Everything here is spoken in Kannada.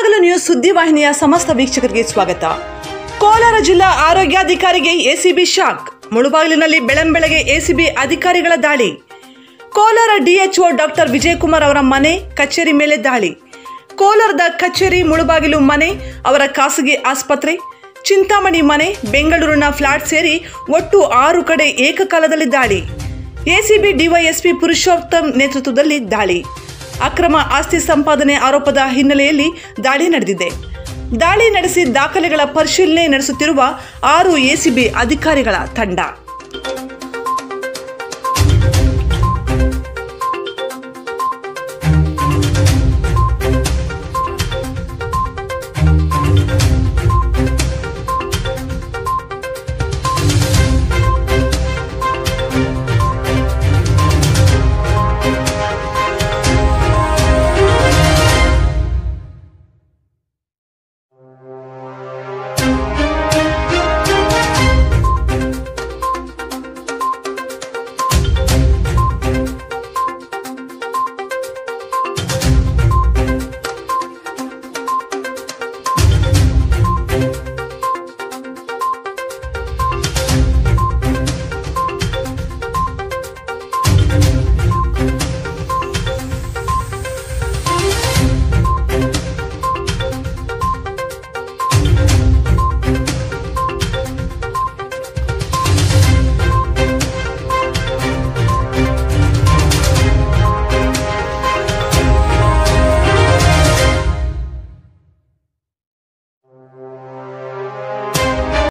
ಮುಳುಬಾಗಿಲು ನ್ಯೂಸ್ ಸುದ್ದಿವಾಹಿನಿಯ ಸಮಸ್ತ ವೀಕ್ಷಕರಿಗೆ ಸ್ವಾಗತ ಕೋಲಾರ ಜಿಲ್ಲಾ ಆರೋಗ್ಯಾಧಿಕಾರಿಗೆ ಎಸಿಬಿ ಶಾಕ್ ಮುಳುಬಾಗಿಲಿನಲ್ಲಿ ಬೆಳಂಬೆಳಗ್ಗೆ ಎಸಿಬಿ ಅಧಿಕಾರಿಗಳ ದಾಳಿ ಕೋಲಾರ ಡಿಎಚ್ಒ ಡಾಕ್ಟರ್ ವಿಜಯಕುಮಾರ್ ಅವರ ಮನೆ ಕಚೇರಿ ಮೇಲೆ ದಾಳಿ ಕೋಲಾರದ ಕಚೇರಿ ಮುಳುಬಾಗಿಲು ಮನೆ ಅವರ ಖಾಸಗಿ ಆಸ್ಪತ್ರೆ ಚಿಂತಾಮಣಿ ಮನೆ ಬೆಂಗಳೂರಿನ ಫ್ಲಾಟ್ ಸೇರಿ ಒಟ್ಟು ಆರು ಕಡೆ ಏಕಕಾಲದಲ್ಲಿ ದಾಳಿ ಎಸಿಬಿ ಡಿವೈಎಸ್ಪಿ ಪುರುಷೋತ್ತಮ್ ನೇತೃತ್ವದಲ್ಲಿ ದಾಳಿ ಅಕ್ರಮ ಆಸ್ತಿ ಸಂಪಾದನೆ ಆರೋಪದ ಹಿನ್ನೆಲೆಯಲ್ಲಿ ದಾಳಿ ನಡೆದಿದೆ ದಾಳಿ ನಡೆಸಿ ದಾಖಲೆಗಳ ಪರಿಶೀಲನೆ ನಡೆಸುತ್ತಿರುವ ಆರು ಎಸಿಬಿ ಅಧಿಕಾರಿಗಳ ತಂಡ